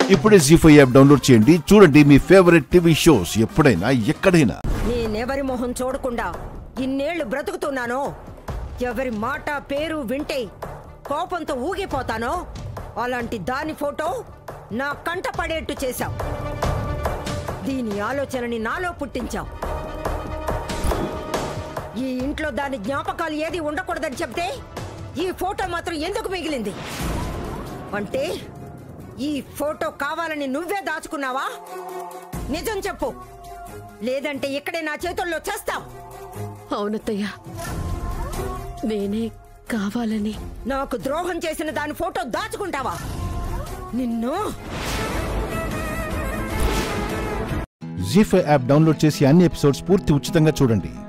ఇప్పుడే G five app download చేయండి చూడండి మీ ఫేవరెట్ టీవీ షోస్ ఎప్పుడైనా ఎక్కడైనా నేనెవరి మొహం చూడకుండా ఇన్నేళ్లు బ్రతుకుతున్నానో ఎవరి మాట పేరు వింటే కోపంతో ఊగిపోతానో అలాంటి దాని ఫోటో నా కంట పడేట్టు చేశావు దీని ఆలోచనని నాలో పుట్టించావు ఈ ఇంట్లో దాని జ్ఞాపకాలు ఏది ఉండకూడదని చెప్తే ఈ ఫోటో మాత్రం ఎందుకు మిగిలింది అంటే ఈ ఫోటో కావాలని నువ్వే దాచుకున్నావా నిజం చెప్పు లేదంటే ఇక్కడే నా చేతుల్లో చేస్తావు అవునత్తయ్య నేనే కావాలని నాకు ద్రోహం చేసిన దాని ఫోటో దాచుకుంటావా నిన్ను జీ ఫైవ్ యాప్ డౌన్లోడ్ చేసి అన్ని ఎపిసోడ్స్ పూర్తి ఉచితంగా చూడండి